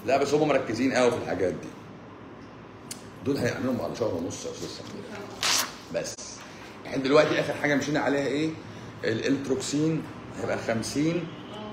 لا بس هم مركزين قوي في الحاجات دي دول هيعملهم على شهر ونص يا استاذ سمير بس احنا دلوقتي اخر حاجه مشينا عليها ايه الالتروكسين هيبقى 50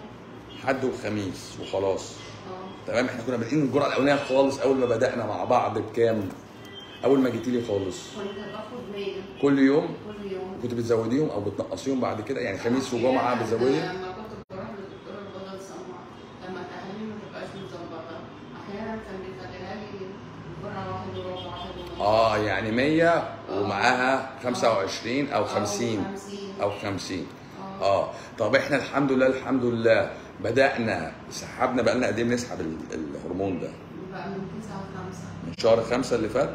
حد وخميس وخلاص اه تمام احنا كنا بادئين الجرعه الاولانيه خالص اول ما بدانا مع بعض بكام اول ما جيتي لي خالص كنت باخد 100 كل يوم كل يوم كنت بتزوديهم او بتنقصيهم بعد كده يعني خميس وجمعه بتزودي لما كنت بروح للدكتور البيضاء السمراء لما التحاليل ما تبقاش متظبطه احيانا كان بيخليها لي جرعه واحد وربع واحد ونص اه يعني 100 ومعاها 25 او أو 50 50 او 50 اه اه طب احنا الحمد لله الحمد لله بدانا سحبنا بقى لنا قد ايه بنسحب ال- الهرمون ده بقى من 9 ل 5 من شهر خمسة اللي فات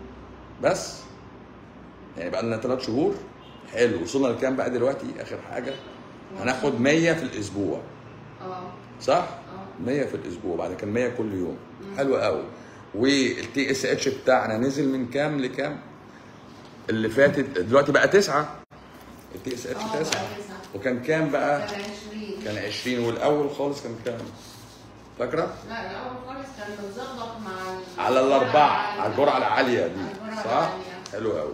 بس يعني بقى لنا ثلاث شهور حلو وصلنا لكام بقى دلوقتي اخر حاجه هناخد 100 في الاسبوع اه صح اه 100 في الاسبوع بعد كان 100 كل يوم حلو قوي والتي اس اتش بتاعنا نزل من كام لكام اللي فاتت دلوقتي بقى 9 التي اس اتش اه 9 بقى تسعة. وكان كام بقى كان 20 كان 20 والاول خالص كان كام فاكره لا الاول خالص كان متظبط مع ال- على الاربعه على الجرعه العاليه على دي الجرعة صح العالية. حلو قوي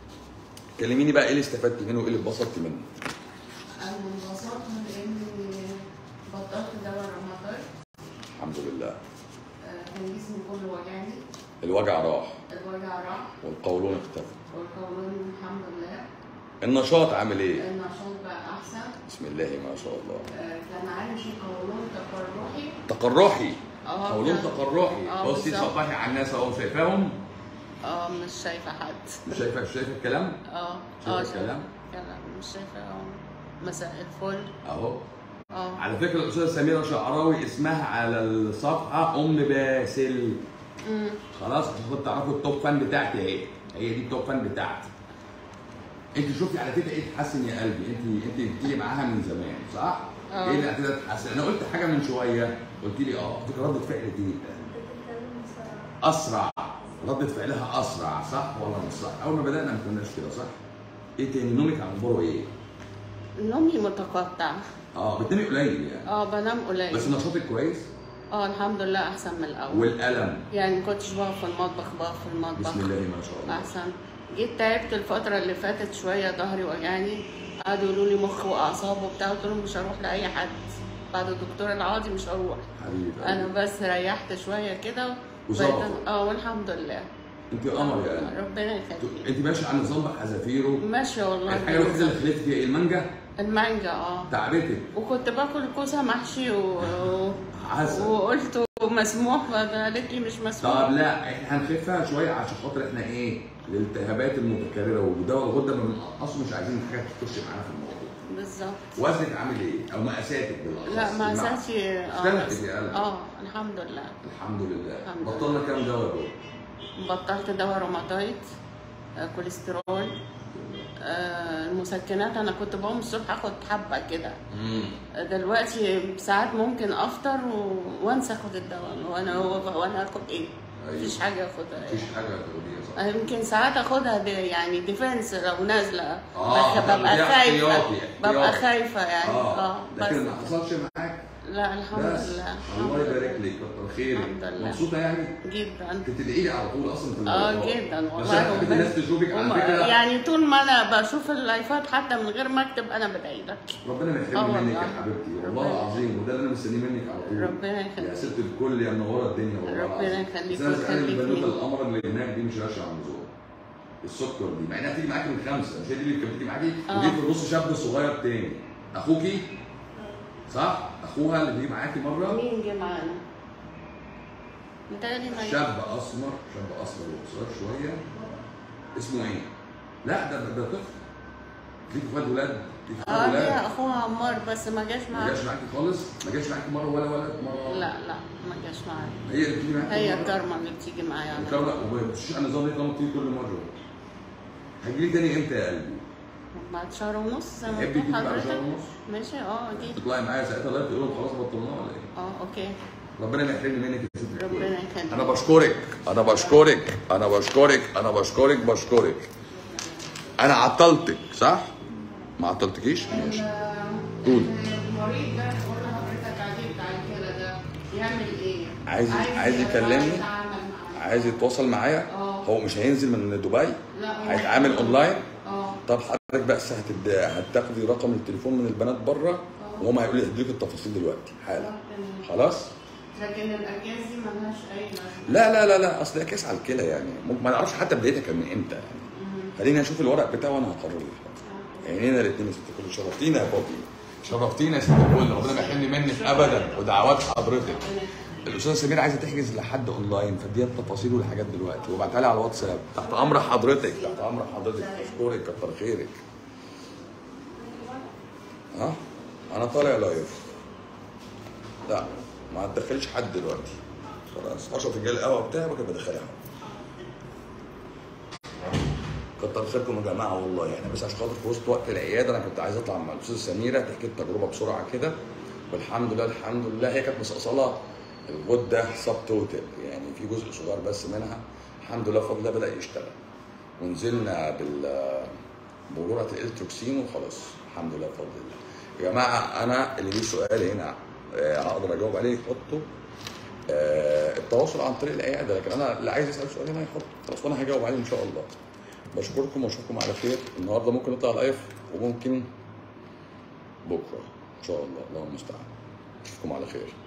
كلميني بقى ايه اللي استفدت منه وايه اللي اتبسطت منه انا انبسطت من اني بطلت دواء الروماتويد الحمد لله آه، كان جسمي كله وجعني الوجع راح الوجع راح والقولون اختفى والقولون الحمد لله النشاط عامل ايه النشاط بقى احسن بسم الله ما شاء الله آه، كان عندي قولون تقرحي تقرحي اه قولون كان- تقرحي اه بصي بالظبط. صبحي على الناس اهو شايفاهم اه مش شايفه حد مش شايفه مش شايفه الكلام اه شايفة اه الكلام؟ كلام مش شايفه اه مساء الفل اهو اه على فكره الاستاذه سميره شعراوي اسمها على الصفحه ام باسل أمم. خلاص عشان خاطر تعرفوا التوب فان بتاعتي اهي هي دي التوب فان بتاعتي انت شوفي على فكره ايه تحسن يا قلبي انت انت بتيجي معاها من زمان صح؟ اه. ايه اللي هتبدا تحسن؟ انا قلت حاجه من شويه قلت لي اه على فكره رده فعل دي اسرع ردة فعلها اسرع صح ولا مش صح؟ اول ما بدانا ما كناش كده صح؟ ايه تاني نومك اخباره ايه؟ نومي متقطع اه بتنامي قليل يعني اه بنام قليل بس نشاطك كويس اه الحمد لله احسن من الاول والالم يعني ما كنتش بقف في المطبخ بقف في المطبخ بسم الله ما شاء الله احسن جيت تعبت الفتره اللي فاتت شويه ظهري وجعني قعدوا يقولوا لي مخ واعصاب وبتاع قلت لهم مش هروح لاي حد بعد الدكتور العاضي مش هروح حبيبي انا بس ريحت شويه كده وظبط. بقيت- اه والحمد لله انت قمر يا قلبي ربنا يخليك انت ماشي على نظام بحذافيره ماشيه والله الحاجه الوحيده اللي خليتي فيها ايه المانجا المانجا اه تعبتك وكنت باكل كوسه محشي و... عسل وقلت مسموح فقالت لي مش مسموح طب لا احنا هنخفها شويه عشان خاطر احنا ايه الالتهابات المتكرره ودواء الغده ما بنقصه مش عايزين حاجه تخش معانا في الموضوع بالظبط وزنك عامل ايه او مقاساتك بالاخص لا ما المع- ساتي اختلفت يا قلبي اه الحمد لله الحمد لله الحمد بطلنا كام دواء دول بطلت دواء روماتويد آه، كوليسترول آه، المسكنات انا كنت بقوم الصبح اخد حبه كده دلوقتي ساعات ممكن افطر و- وانسى اخد الدواء وانا وانا اخد ايه أيوة. مفيش حاجه اخدها مفيش حاجه تقوليها صح آه، يمكن ساعات اخدها دي يعني ديفنس لو نازله آه، بس ببقى دي خايفه احتياطي، ببقى احتياطي. خايفه يعني اه لكن ما بس حصلش معاك لا الحمد بس لله الله الحمد يبارك لله. لك كتر خيرك الحمد لله. مبسوطه يعني جدا بتدعي لي على طول اصلا في اه الموضوع. جدا بس والله انا بحب الناس تشوفك على وما- فكره يعني طول ما انا بشوف اللايفات حتى من غير ما اكتب انا بدعي لك ربنا ما آه يحرمني منك يا والله. حبيبتي والله ربنا- العظيم وده اللي انا مستنيه منك على طول ربنا يخليك. يا ست الكل يا منوره الدنيا والله ربنا العظيم. يخليك بس انا زعلان ويخليك البنوته لينا. القمر اللي هناك دي مش ماشيه على النظام السكر دي مع انها بتيجي معاكي من خمسه مش هي دي اللي كانت بتيجي معاكي آه. وجيت في النص شاب صغير تاني اخوكي صح اخوها اللي بيجي معاكي مره مين جه معانا؟ متهيألي ما شاب اسمر شاب اسمر وقصير شويه اسمه ايه؟ لا ده ده طفل ليك اخوات ولاد ليك اخوات اه ولاد ليا اخوها عمار بس ما جاش ما معانا جاش معاكي خالص ما جاش معاكي مره ولا ولد مره لا لا ما جاش معانا هي اللي بتيجي معاكي هي مرة؟ الكرمة اللي بتيجي معايا أنا. الكاميرا وما بتمشيش على النظام ده طالما بتيجي كل مره هتجيلي تاني امتى يا قلبي؟ بعد شهر ونص زي ما تحبي قلت تيجي بعد شهر حضرتك ونص؟ ماشي اه اكيد تطلعي معايا ساعتها لايف تقول لهم خلاص بطلناه ولا ايه؟ اه اوكي ربنا ما يحرمني منك يا ست الكل. ربنا يخليك انا بشكرك انا بشكرك انا بشكرك انا بشكرك بشكرك انا عطلتك صح ما عطلتكيش ماشي قولي. المريض ده قلنا حضرتك عليه بتاع الكلى ده يعمل ايه؟ ايه عايز- عايز يكلمني؟ يتعامل معايا. عايز يتواصل معايا اه. هو مش هينزل من دبي لا هو هيتعامل اونلاين اه طب حضرتك بس هتد... هتاخدي رقم التليفون من البنات بره وهم هيقولوا لي هديك التفاصيل دلوقتي حالا خلاص لكن الاكياس دي ملهاش اي لازمه لا لا لا لا اصل هي كاس على الكلى يعني ممكن ما نعرفش حتى بدايتها كان من امتى يعني خليني اشوف الورق بتاعه وانا هقرر لك عينينا الاثنين يا ست الكل شرفتينا يا بابي شرفتينا يا ست الكل ربنا ما يحرمني منك ابدا ودعوات حضرتك الاستاذه سمير عايزه تحجز لحد اونلاين فاديها التفاصيل والحاجات دلوقتي وابعتها لي على الواتساب تحت امر حضرتك تحت امر حضرتك اشكرك كتر خيرك ها انا طالع لايف لا ما هتدخلش حد دلوقتي خلاص اشرب فنجان القهوه بتاعي وكده بدخلها كتر خيركم يا جماعه والله يعني بس عشان خاطر في وسط وقت العياده انا كنت عايز اطلع مع الاستاذه سميره تحكي التجربه بسرعه كده والحمد لله الحمد لله هي كانت مصقصله الغده سب توتال يعني في جزء صغير بس منها الحمد لله بفضل الله بدا يشتغل ونزلنا بال بجرعه الالتروكسين وخلاص الحمد لله بفضل الله يا جماعه انا اللي ليه سؤال هنا آه، هقدر اجاوب عليه يحطه آه، التواصل عن طريق العياده لكن انا اللي عايز يسال سؤال هنا يحط خلاص وانا هجاوب عليه ان شاء الله بشكركم واشوفكم على خير النهارده ممكن نطلع لايف وممكن بكره ان شاء الله اللهم المستعان اشوفكم على خير